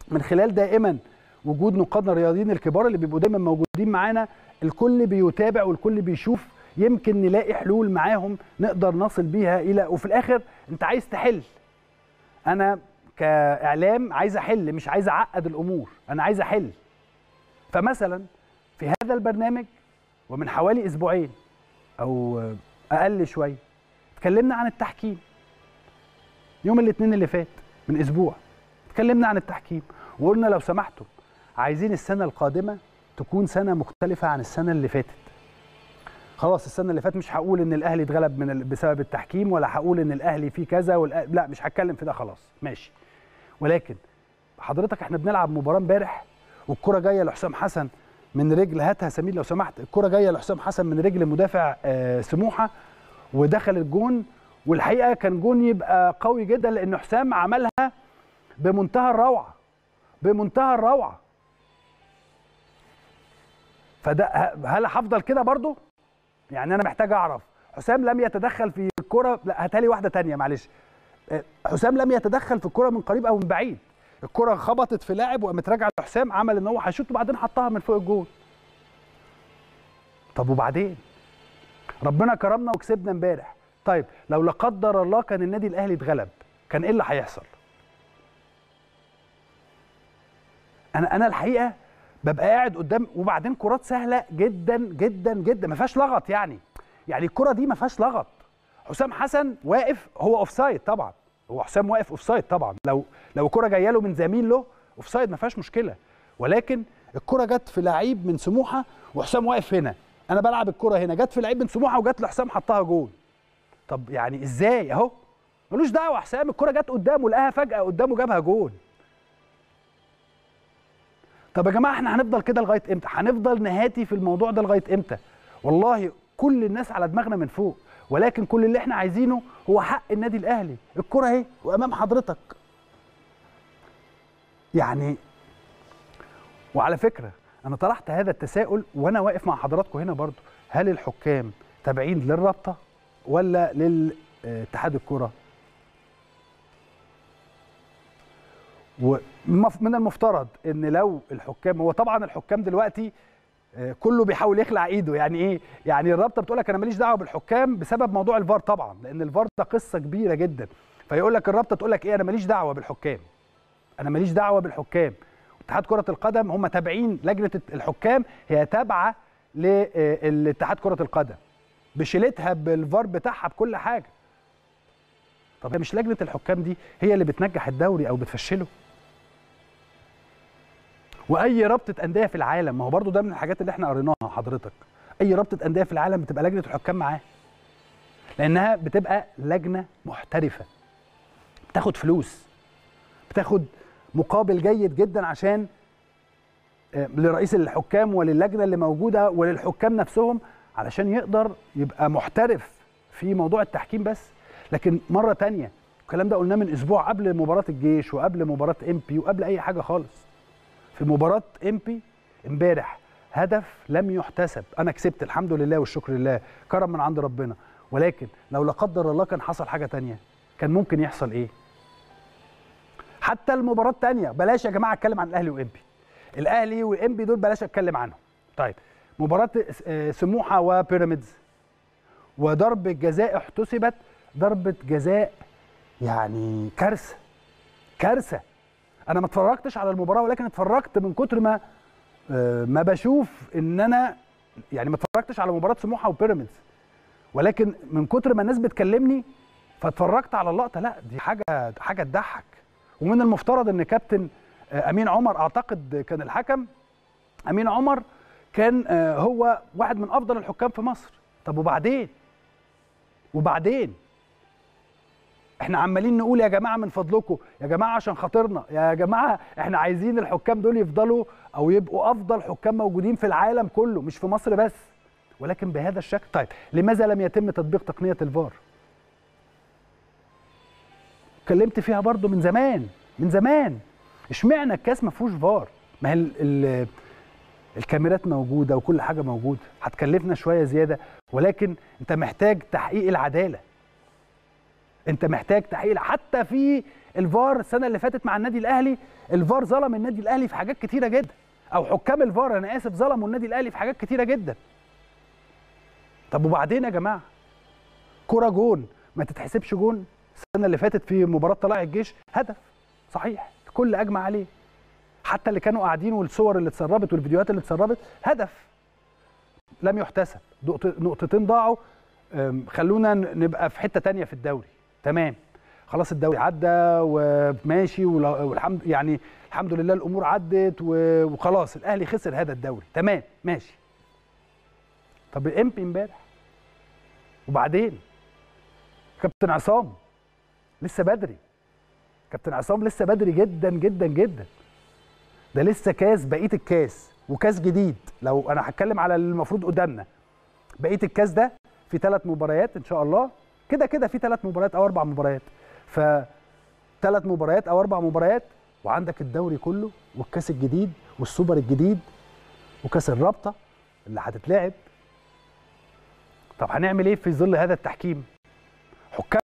من خلال دائما وجود نقادنا الرياضيين الكبار اللي بيبقوا دايما موجودين معانا الكل بيتابع والكل بيشوف يمكن نلاقي حلول معاهم نقدر نصل بيها الى وفي الاخر انت عايز تحل انا كاعلام عايز احل مش عايز اعقد الامور انا عايز احل فمثلا في هذا البرنامج ومن حوالي اسبوعين او اقل شويه اتكلمنا عن التحكيم يوم الاثنين اللي فات من اسبوع اتكلمنا عن التحكيم وقلنا لو سمحتم عايزين السنه القادمه تكون سنه مختلفه عن السنه اللي فاتت خلاص السنه اللي فاتت مش هقول ان الاهلي اتغلب من ال... بسبب التحكيم ولا هقول ان الاهلي فيه كذا والأ... لا مش هتكلم في ده خلاص ماشي ولكن حضرتك احنا بنلعب مباراه امبارح والكره جايه لحسام حسن من رجل هاتها سمير لو سمحت الكره جايه لحسام حسن من رجل مدافع آه سموحه ودخل الجون والحقيقه كان جون يبقى قوي جدا لان حسام عملها بمنتهى الروعه بمنتهى الروعه فده هل هفضل كده برضو يعني انا محتاج اعرف حسام لم يتدخل في الكره لا هاتها لي واحده ثانيه معلش حسام لم يتدخل في الكره من قريب او من بعيد الكره خبطت في لاعب وقامت راجعه لحسام عمل ان هو هيشوط وبعدين حطها من فوق الجول طب وبعدين ربنا كرمنا وكسبنا امبارح طيب لو لا قدر الله كان النادي الاهلي اتغلب كان ايه اللي هيحصل انا انا الحقيقه ببقى قاعد قدام وبعدين كرات سهله جدا جدا جدا ما فيهاش لغط يعني يعني الكره دي ما فيهاش لغط حسام حسن واقف هو اوف سايد طبعا هو حسام واقف اوف سايد طبعا لو لو الكره جايه له من زميل له اوف سايد ما فيهاش مشكله ولكن الكره جت في لعيب من سموحه وحسام واقف هنا انا بلعب الكره هنا جت في لعيب من سموحه وجت لحسام حطها جول طب يعني ازاي اهو ملوش دعوه حسام الكره جت قدامه لقاها فجاه قدامه جابها جول طب يا جماعه احنا هنفضل كده لغايه امتى هنفضل نهاتي في الموضوع ده لغايه امتى والله كل الناس على دماغنا من فوق ولكن كل اللي احنا عايزينه هو حق النادي الاهلي الكره اهي وامام حضرتك يعني وعلى فكره انا طرحت هذا التساؤل وانا واقف مع حضراتكم هنا برضو هل الحكام تابعين للرابطه ولا للاتحاد الكره ومن المفترض ان لو الحكام هو طبعا الحكام دلوقتي كله بيحاول يخلع ايده يعني ايه يعني الرابطه بتقول لك انا ماليش دعوه بالحكام بسبب موضوع الفار طبعا لان الفار ده قصه كبيره جدا فيقول لك الرابطه تقول لك ايه انا ماليش دعوه بالحكام انا ماليش دعوه بالحكام اتحاد كره القدم هم تابعين لجنه الحكام هي تابعه لاتحاد كره القدم بشيلتها بالفار بتاعها بكل حاجه طب مش لجنه الحكام دي هي اللي بتنجح الدوري او بتفشله واي رابطه انديه في العالم ما هو برضو ده من الحاجات اللي احنا قريناها حضرتك اي رابطه انديه في العالم بتبقى لجنه الحكام معاه لانها بتبقى لجنه محترفه بتاخد فلوس بتاخد مقابل جيد جدا عشان لرئيس الحكام وللجنه اللي موجوده وللحكام نفسهم علشان يقدر يبقى محترف في موضوع التحكيم بس لكن مره تانية الكلام ده قلناه من اسبوع قبل مباراه الجيش وقبل مباراه ام بي وقبل اي حاجه خالص في مباراه ام بي امبارح هدف لم يحتسب انا كسبت الحمد لله والشكر لله كرم من عند ربنا ولكن لو لا قدر الله كان حصل حاجه تانية كان ممكن يحصل ايه حتى المباراه الثانيه بلاش يا جماعه اتكلم عن الاهلي وام بي الاهلي وام بي دول بلاش اتكلم عنهم طيب مباراه سموحه وبيراميدز وضربه جزاء احتسبت ضربه جزاء يعني كارثه كارثه انا ما اتفرجتش على المباراه ولكن اتفرجت من كتر ما ما بشوف ان انا يعني ما اتفرجتش على مباراه سموحه وبيراميدز ولكن من كتر ما الناس بتكلمني فاتفرجت على اللقطه لا دي حاجه حاجه تضحك ومن المفترض ان كابتن امين عمر اعتقد كان الحكم امين عمر كان هو واحد من افضل الحكام في مصر طب وبعدين وبعدين احنا عمالين نقول يا جماعه من فضلكم يا جماعه عشان خاطرنا يا جماعه احنا عايزين الحكام دول يفضلوا او يبقوا افضل حكام موجودين في العالم كله مش في مصر بس ولكن بهذا الشكل طيب لماذا لم يتم تطبيق تقنيه الفار اتكلمت فيها برضو من زمان من زمان اشمعنى الكاس ما فيهوش فار ما هي الكاميرات موجوده وكل حاجه موجوده هتكلفنا شويه زياده ولكن انت محتاج تحقيق العداله انت محتاج تحقيق حتى في الفار السنه اللي فاتت مع النادي الاهلي الفار ظلم النادي الاهلي في حاجات كتيره جدا او حكام الفار انا اسف ظلموا النادي الاهلي في حاجات كتيره جدا طب وبعدين يا جماعه كرة جون ما تتحسبش جون السنه اللي فاتت في مباراه طلائع الجيش هدف صحيح الكل اجمع عليه حتى اللي كانوا قاعدين والصور اللي اتسربت والفيديوهات اللي اتسربت هدف لم يحتسب نقط- نقطتين ضاعوا أم، خلونا ن- نبقى في حته تانية في الدوري تمام خلاص الدوري عدى وماشي ولا- والحمد يعني الحمد لله الامور عدت و- وخلاص الاهلي خسر هذا الدوري تمام ماشي طب امبي امبارح وبعدين كابتن عصام لسه بدري كابتن عصام لسه بدري جدا جدا جدا ده لسه كاس بقيه الكاس وكاس جديد لو انا هتكلم على اللي المفروض قدامنا بقيه الكاس ده في ثلاث مباريات ان شاء الله كده كده في ثلاث مباريات او اربع مباريات ف ثلاث مباريات او اربع مباريات وعندك الدوري كله والكاس الجديد والسوبر الجديد وكاس الرابطه اللي هتتلعب طب هنعمل ايه في ظل هذا التحكيم حكام